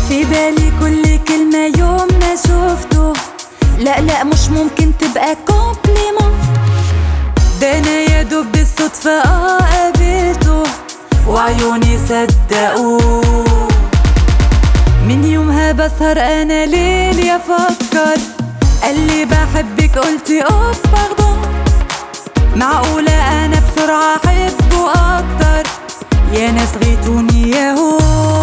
في بالي كل كلمة يوم ما شفته لا لا مش ممكن تبقى كومبليمون ده انا يا دوب بالصدفة اه قابلته وعيوني صدقوه من يومها بسهر انا ليل افكر قال لي بحبك قلت اوف باردون معقولة انا بسرعة احبه اكتر يا ناس غيتوني ياهو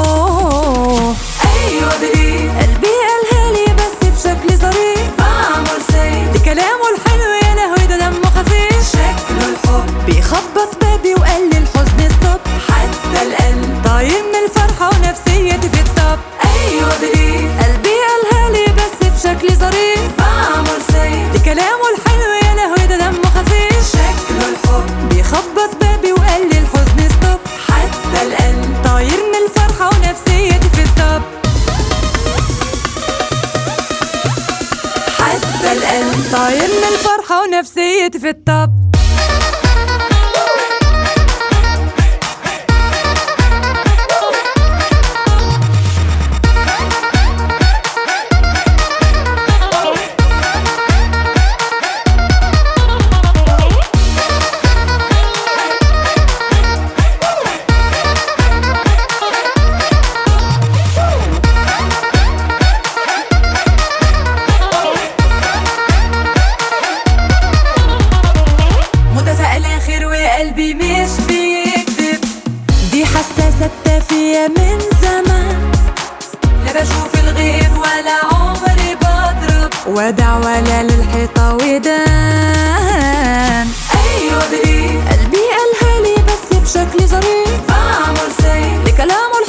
ايوه بليف قلبي قالها لي بس بشكل ظريف معمول سيف دي كلامه الحلو يا لهوي ده دمه خفيف شكله الحب بيخبط بابي وقال لي الحزن ستوب حتى القلب طاير من الفرحة ونفسيتي في الطب ايوه بليف قلبي قالها لي بس بشكل ظريف معمول سيف دي كلامه الحلو يا لهوي ده دمه خفيف شكله الحب بيخبط بابي وقال لي الحزن ستوب حتى القلب طاير من الفرحة ونفسيتي في الطب حتى القلب طاير من الفرحة ونفسيتي في الطب متفائلة خير وقلبي مش بيكذب دي حساسة فيا من زمان لا بشوف الغيب ولا عمري بضرب ودع ولا للحيطة ودان ايوه بليف قلبي قالها لي بس بشكل ظريف معمول سيف لكلامه